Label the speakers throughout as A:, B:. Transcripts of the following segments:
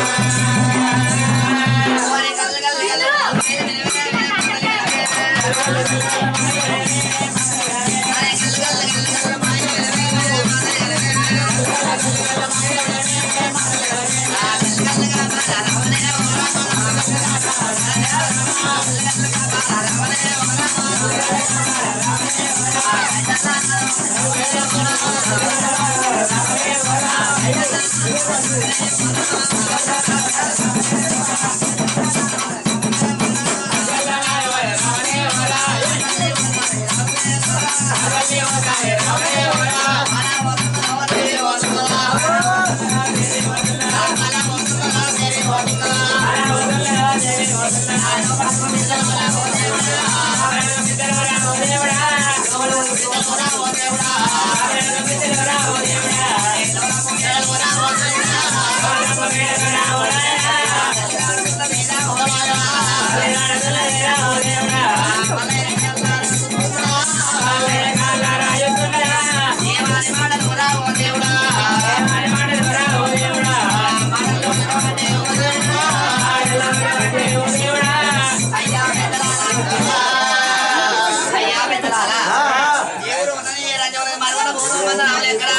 A: అయ్యా పెద్దలారా ఎవరు ఉన్నది ఏ రాజ్యం ఉన్నది మరొక భూమి మంది రావాలి ఎక్కడ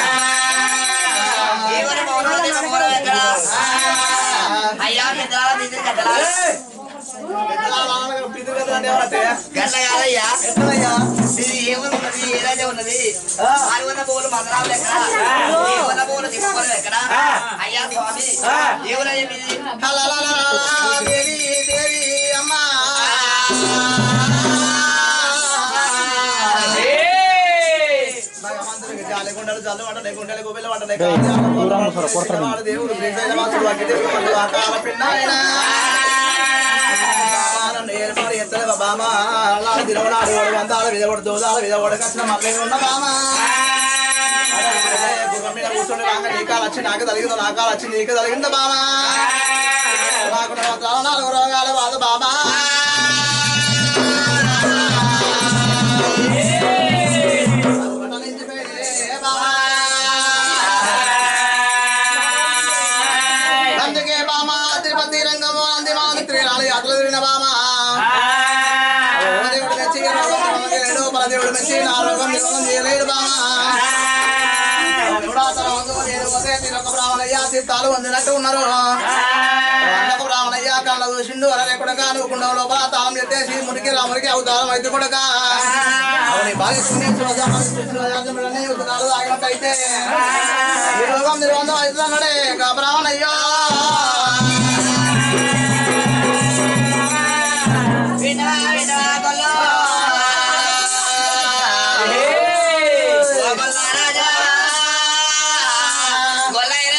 A: ఎవరు భవనం తీసుకోవడం ఎక్కడ అయ్యా పెద్దలారా తీసి గడ్డలారా గడ్డ కాదయ్యా ఇది ఏమున్నది ఏ రాజ్యం ఉన్నది మరొక భూములు మందరాలు ఎక్కడ ఏమన్న భూములు తీసుకోవడం ఎక్కడ అయ్యా స్వామి ఎవరయ్యా మీది
B: దేవి దేవి అమ్మా జాలిగుండలు జల్లు వంట లేకుంటే గోబెల వంట దేవుడు శ్రీశైలవాసుడు అగ్గిదేవుడు మండు ఆకార పిండాయన ఏర్పాటు ఎత్తలే బామ లాడు తిరవడాడు వందాలు విజయవాడు దోదాలు విజయవాడ కచ్చిన మళ్ళీ ఉన్న బామ గుర్రం మీద కూర్చొని నాక నీకాలు వచ్చి నాకు తలిగిందో నాకాలు వచ్చి నీకు తలిగిందో బామ నాకు నాలుగు రోగాలు వాళ్ళు బాబా అందుకే బామ తిరుపతి రంగము అందిమా త్రినాలు యాత్రలు తిరిగిన బామ దేవుడు మెచ్చి రోగం తిరగలేడు పరదేవుడు మెచ్చి నా రోగం నిరోగం చేయలేడు బామ దేవుడా తన వంతు నేను పోతే తిరొక బ్రాహ్మణయ్య తీర్థాలు వందినట్టు ఉన్నారు వందక బ్రాహ్మణయ్య కళ్ళ చూసిండు అరే కొడక నువ్వు కుండ లోపల తాళం ఎత్తేసి మురికి రాముడికి అవతారం అయితే కొడక అవుని బాగా ఆగినట్టయితే ఈ రోగం నిర్బంధం అవుతుందన్నాడే గా బ్రాహ్మణయ్యో
A: వినవా వినవా గొల్ల గొల్ల రాజా గొల్లైరే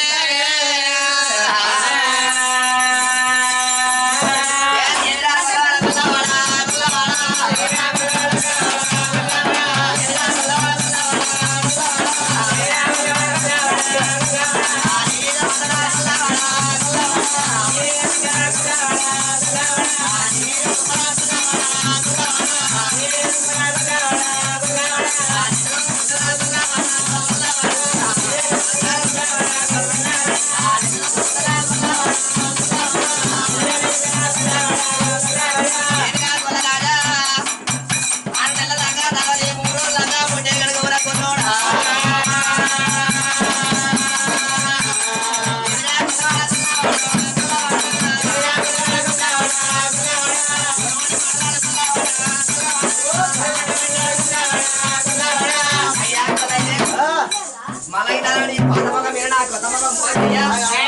A: మళ్ళీ పాత మగ మీరు నా కొత్త మగ మోసయ్యా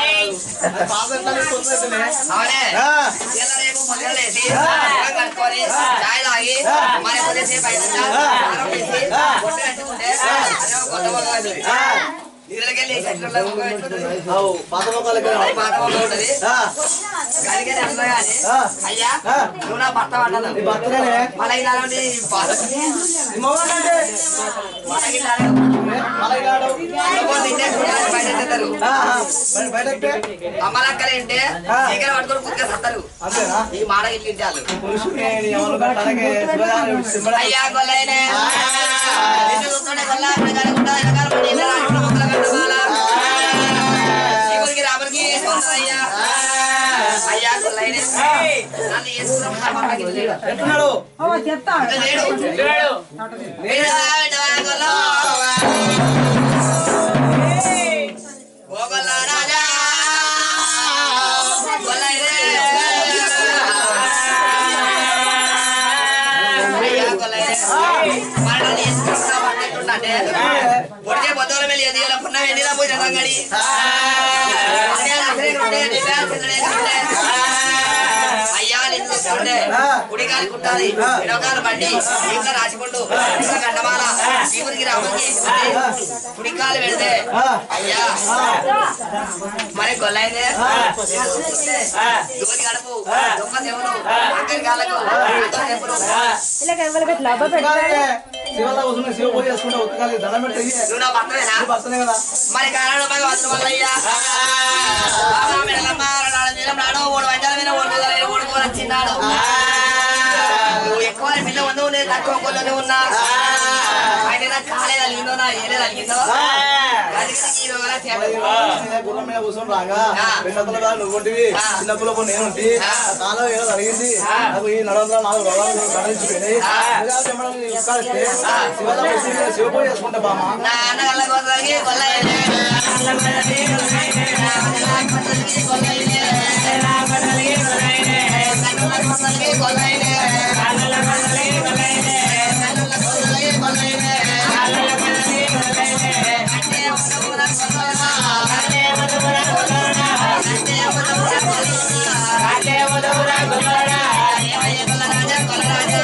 A: అవునే ఇలా రేపు మొదలు లేచి ముఖం కడుక్కొని చాయ్ తాగి మరి కొద్దిసేపు అయినా స్నానం చేసి బొట్టు పెట్టుకుంటే అదే ఒక కొత్త మొగం అవుతుంది. నీళ్ళకెళ్ళి చెట్లలో మొగం పెట్టుకుంటుంది. అది పాత మొగం ఉంటుంది కడిగే అట్లా కానీ అయ్యా నువ్వు నా భర్త పడ్డదు మళ్ళీ ఇలా నుండి పాత మళ్ళీ ఇలా బయట తింటారు అమ్మలక్కలు ఏంటే దగ్గర పట్టుకొని కుక్క సత్తారు ఈ మాట ఇల్లు ఇంటారు అయ్యా గొల్లైనే నిన్ను చూస్తుంటే గొల్ల అక్కడ కనుకుంటా వెనకాల పడి ఇలా రాకుండా మొక్కలు కట్టుకోవాలా శివుడికి రాముడికి ఉన్నదయ్యా అయ్యా కొల్లైనే నన్ను చేసుకున్నాం నా పక్కకి లేడు.
B: ఎట్టున్నాడు
A: ఇట్లా లేడు వీడా విడవా కొల్లో. ఓ కొల్ల రాజా కొల్లైనే అయ్యా కొల్లైనే మరణం చేసుకున్నా పక్కకుంటే పొడిచే పొద్దుల వెళ్ళి ఎదిగల పున్న వెళ్ళిలా పోయి రంగడి అయ్యా నిన్ను చూస్తుండే కుడికాలు కుట్టాలి ఎడవకాలు బండి ఇంకా రాసిపండు ఇంకా గండమాల శివుడికి రామకి కుడికాలు వెళ్తే అయ్యా మరి కొల్లైందే దోని గడుపు దొంగ చెవులు అక్కడి కాళ్ళకు అక్కడి చెప్పులు
B: శివలా కూర్చుని శివ పూజ చేసుకుంటే ఉత్తకాలి దండం పెడితే ఇయ్యే.
A: నువ్వు నా భర్తవేనా
B: నీ భర్తనే కదా
A: మరి కారణం భగవంతుడు వల్లయ్యా బాబా మెడలమ్మ నాడు నీలం నాడు మూడు వందల మీద ఓడి మీద ఓడుకొని వచ్చిన్నాడు నువ్వు ఎక్కువ పిల్ల ఉందో నేను తక్కువ కొల్లోనే ఉన్నా ఆయన నా కాలే తగిలిందో నా ఏలే తగిలిందో అందుకని ఈ రోజున చేపలు.
B: నేను గుర్రం మీద కూర్చొని రాగా
A: ఆ.
B: పెద్దల మీద నువ్వు ఉంటివి
A: ఆ.
B: చిన్న పిల్లపు నేను ఉంటి
A: ఆ.
B: నాలో ఏదో జరిగింది నాకు ఈ నడవందల నాలుగు రోగాలు గమనించిపోయినాయి
A: ఆ.
B: శివరాత్రి చెమ్మడం నీ ఉత్కారిస్తే, శివరాత్రి వచ్చి నేను శివ పూజ చేసుకుంటా బామ్మ
A: నా అన్న కళ్ళ కోసలకి కొల్లయ్యే. నా అన్న కోసలకి కొల్లయ్యే. కన్నుల కోసలకి కొల్లయ్యే. కన్నుల కోసలకి కొల్లయ్యే. అంటే ఉత్తమున కొల్లయ్యా. అంటే ఉత్తమున కొల్లయ్యా. అంటే ఉత్తమున కొల్లయ్యా. ఏమయ్య కొల్లరాజా, కొల్లరాజా.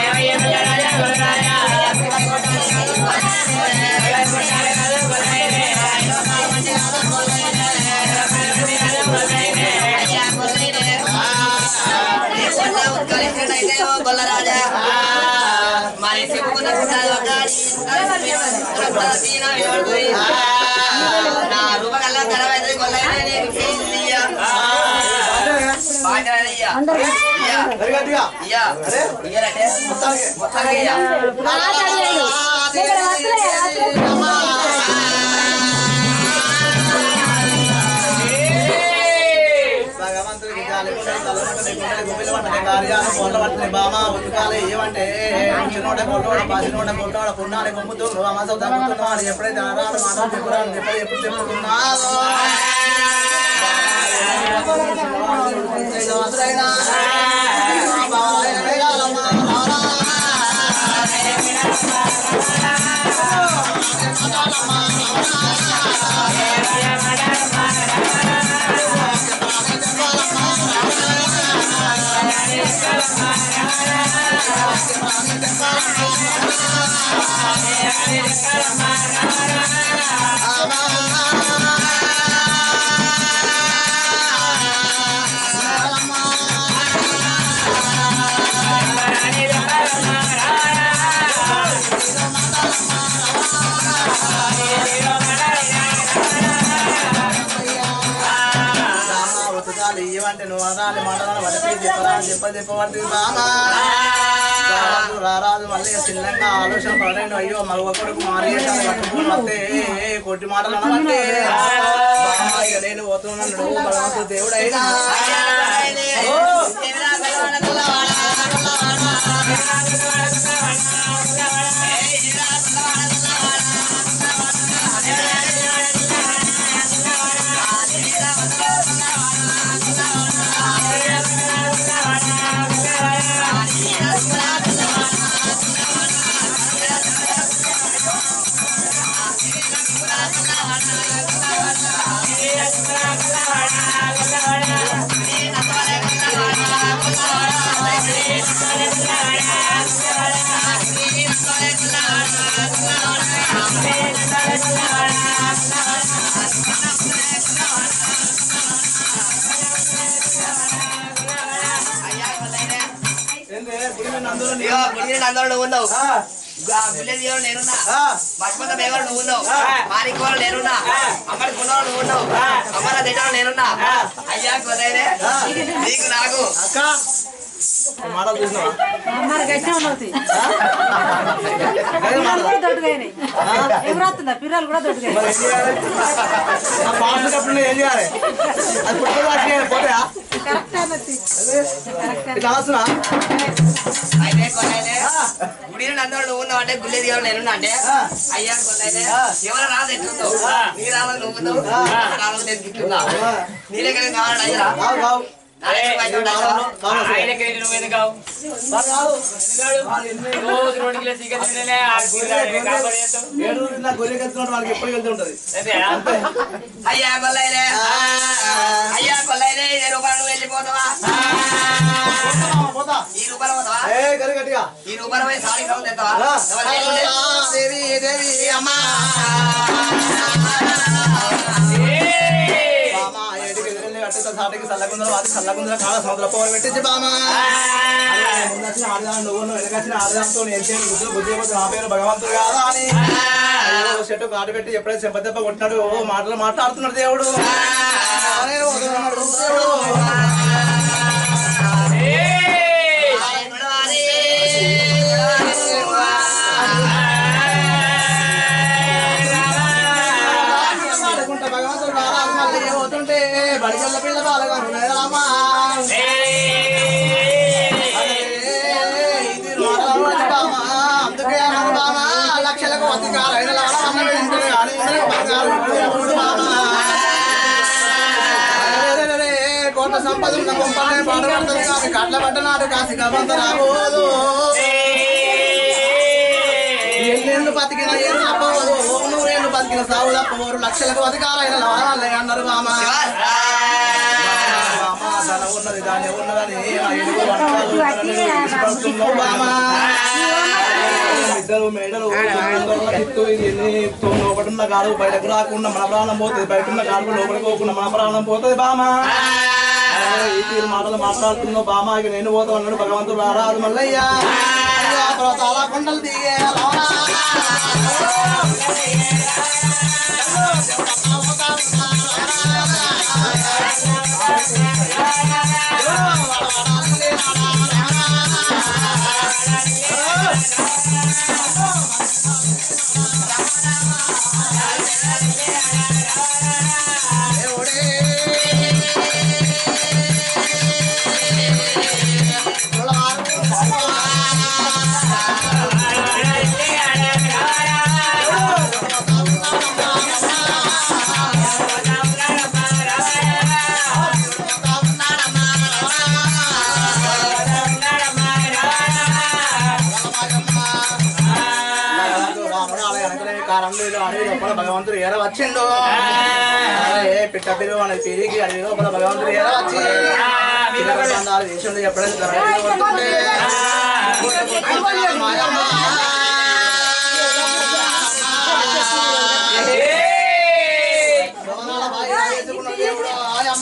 A: అయ్యా కొల్లయ్యే. ఏ కొల్ల ఉత్కలించినట్టయితే ఓ కొల్లరాజా. మరి చెప్పుకున్న పుట్టాలి ఒక నా రూపకల్లా తెరవైతే కొల్లైతే నీకు చేయిందియ్యా. పాటలయ్యా. ఇయ్యా.
B: మరి గట్టిగా
A: ఇయ్యా. ఇయ్యాలంటే
B: మొత్తానికి
A: మొత్తానికి ఇయ్యా.
B: భగవంతుడికి జాలి ఉండదు, తలమంటది, గుండెలు గుమ్మిలు పట్టని కార్యాలు, పొట్ల పట్టని బామ, ఉతుకాలి ఏమంటే చిన్నోడ పొట్టోడ పాసినోడ పొట్టోడ పున్నాడు గుమ్ముతుండ్రు అమాస తగ్గుతున్నాడు ఎప్పుడైతే ఆరాడు మాటలు చెప్పురాను ఎప్పుడు ఎప్పుడు చెప్పుకున్నాదో ఉతకాలి ఏమంటే నువ్వు అనాలి మాటలు పడితే చెప్పరాదు చెప్ప చెప్పబట్టి బామా రారాజు రారాజు మళ్ళీ చిన్నగా ఆలోచన పడండి అయ్యో మగ కొడుకు మారేసాలి పట్టుకుని వస్తే కొట్టి మాటలు అనమంటే బామ్మ ఇక నేను పోతున్నాడు భగవంతుడు దేవుడైనా
A: అయ్యా కొల్లైతే. ఏమిరా కొల్లవాడ, కొల్లవాడ, కొల్లవాడ. ఏయ్, ఏమిరా కొల్లవాడ, కొల్లవాడ. అయ్యా కొల్లైతే.
B: ఏంది గుడి మీద అందరూ నీ-
A: ఇగో గుడి అందరూ నువ్వు ఉన్నావు
B: ఆ,
A: ఆ విలేజ్ ఎవరు నేనున్నా
B: ఆ,
A: మర్చిపోత మేవాడు నువ్వు ఉన్నావు మారికి వాళ్ళు నేనున్నా అమ్మడి గున్నవాడు నువ్వు ఉన్నావు అమ్మల తిట్టాడు నేనున్నా అయ్యా కొదైనే నీకు నాకు
B: అక్క మాటలు చూసినావా
C: మరి గట్టిగా ఉన్నది
B: అదే
C: పిల్లలు
B: మాటలు.
C: కూడా దొడ్డుగాయినాయి ఎవరు వస్తుందా పిల్లలు కూడా దొడ్డుగాయి
B: మరి ఏం చేయాలి ఆ పాస్ కప్పుడు ఏం చేయాలి అది పుట్టుకొని వాటికి పోతాయా
C: కరెక్ట్ అన్నది కరెక్ట్
B: ఇట్లా వస్తున్నా
A: అయితే కొల్లైతే గుడిలో నన్ను నువ్వు ఉన్నావు అంటే గుళ్ళే దిగారు నేను అంటే అయ్యా కొల్లైతే ఎవరు రాదు ఎట్లుందో నీ రావాలి నువ్వు రావాలి నేను గిట్లున్నా నీ దగ్గర కావాలి అయ్యా
B: కావు కావు
A: నా దగ్గర పైసలు ఉంటాయి కదా.
B: కావు అసలు.
D: ఆయనకి నువ్వు ఎందుకు కావు?
B: మరి కాదు.
D: రోజు రెండు కిలో చికెన్ తినలే, ఆ కూరగాయలు కాపాడు చేస్తావు.
B: ఏడు రోజులు నా గొర్రె కలుసుకున్నట్టు వాళ్ళకి ఎప్పుడు వెళ్తూ ఉంటది
D: అంతేనా?
A: అయ్యా కొల్లైలే అయ్యా కొల్లైలే ఇదే రూపాయలు నువ్వు వెళ్ళిపోతావా
B: పోతా
A: ఈ రూపాయలు పోతావా
B: ఏ గరి గట్టిగా
A: ఈ రూపాయలు పోయి సారీ సౌండ్ తెస్తావా
B: ఆ.
A: ఎవరు లేకుంటే?
B: దేవి దేవి అమ్మా
D: ఏయ్!
B: బామా ఏటికి ఎదురెళ్ళి కట్టేస్తా సాటికి చల్లకుందరం అది చల్లకుందరం కాడ సముద్ర పవర్ పెట్టించి బామా ముందొచ్చిన ఆడదాం నువ్వు నువ్వు వెనకొచ్చిన ఆడదాంతో నేను చేసి బుద్ధి బుద్ధి పోతే నా పేరు భగవంతుడు కాదా అని అయ్యో చెట్టు కాటు పెట్టి ఎప్పుడైతే చెంప దెబ్బ కొట్టినాడు ఓ మాటలు మాట్లాడుతున్నాడు దేవుడు అరే వదలన్నాడు దేవుడు
D: ఏయ్!
A: నడవాలి.
B: ఆడుకుంటా భగవంతుడు కాదా అని మళ్ళీ ఏమవుతుంటే బడిగల్ల పిల్ల బాలగా రామా ఇది మాట్లాడవచ్చు బామా అందుకే అన్నాను బామా లక్షలకు అధికారం ఐదు లక్షల అన్నం తింటాడు కానీ ఇందులో బంగారు దేవుడు బామా అరెరెరెరె, కోట్ల సంపద ఉన్న కొంపలే పాడబడతారు కానీ కట్ల పట్టనాడు కాసి గబంత రాబోదు ఎన్నేళ్ళు బతికిన ఏం తప్పవదు నూరేళ్ళు బతికిన సాగు తప్పవరు లక్షలకు అధికారైన లాభాలే అన్నారు మామ మామ ధనం ఉన్నది దాని ఉన్నదని ఆ ఏడుగురు వంటకాలు ఉన్నదని విడిచిపెడుతున్నావు మామ. ఇద్దరు మేడలు ఇత్తు ఎన్ని ఒకటి ఉన్న కాడు బయటకు రాకుండా మన ప్రాణం పోతుంది బయట ఉన్న కాడు లోపలికి పోకుండా మన ప్రాణం పోతుంది బామా ఈ తీరు మాటలు మాట్లాడుతున్నావు బామా ఇక నేను పోతా అన్నాడు భగవంతుడు రారాదు మల్లయ్య అయ్యా, పర్వతాల కొండలు దిగే రావణా. భగవంతుడు ఏర వచ్చిండు అరే పిట్ట పిలువ అనేది తిరిగి అడవి లోపల భగవంతుడు ఏర వచ్చి చిన్నపిల్లలు దేశంలో ఎప్పుడైతే ధరణి కొడుతుంటే, మాయమ్మ.
D: ఏయ్!
B: భవనాల బాయి వేసుకున్న దేవుడు ఆయమ్మ.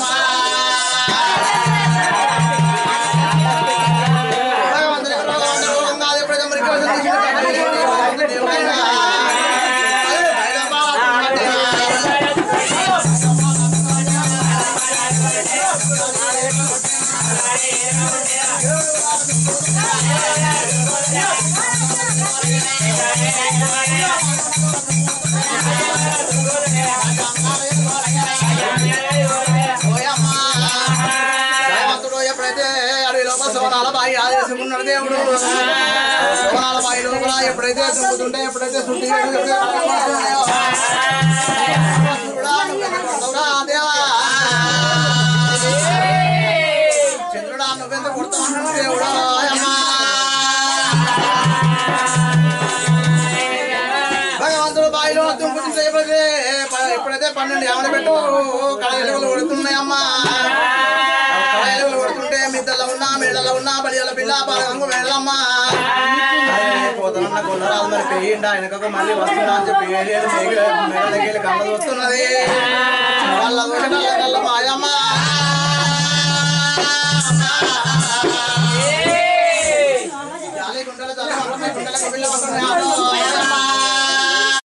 B: భగవంతుడు ఎక్కడ భగవంతుడు రోగం కాదు, ఎప్పుడైతే మరికి వచ్చింది, చిన్న పిల్లలు తీసుకుని భగవంతుడు దేవుడైనా. అదే బయట ఓయమ్మ. భగవంతుడు ఎప్పుడైతే అడవి లోపల సోనాల బాయి ఆదేశకున్నాడు దేవుడు సోనాల బాయి లోపల ఎప్పుడైతే దుంకుతుంటే ఎప్పుడైతే శుద్ధి ఎప్పుడైతే కడగబడుతున్నాయో, భగవంతుడా నువ్వెందుకు కొడతావురా దేవా? చంద్రుడా నువ్వెందుకు కొడతావు దేవుడా ఆయమ్మ. భగవంతుడు బాయిలో దుంకుతుంటే ఎప్పుడైతే ఎప్పుడైతే పన్నెండు ఏమని పెట్టు కడ ఎలుగులు కొడుతున్నాయమ్మా కడ ఎలుగులు కొడుతుంటే మిద్దలో ఉన్నా మేడలో ఉన్నా బలియాల పిల్ల బాలగంగు వెళ్ళమ్మా పోతున్న కొల్లరాలు మరి పెయ్యిండా వెనక మళ్ళీ వస్తున్నా అని చెప్పి ఏడేళ్ళు మేడ మేడ దగ్గర కళ్ళ వస్తున్నది వాళ్ళ దోష కళ్ళ కళ్ళ మాయమ్మ జాలి గుండెల జాలి గుండెల గుండెల గుండెల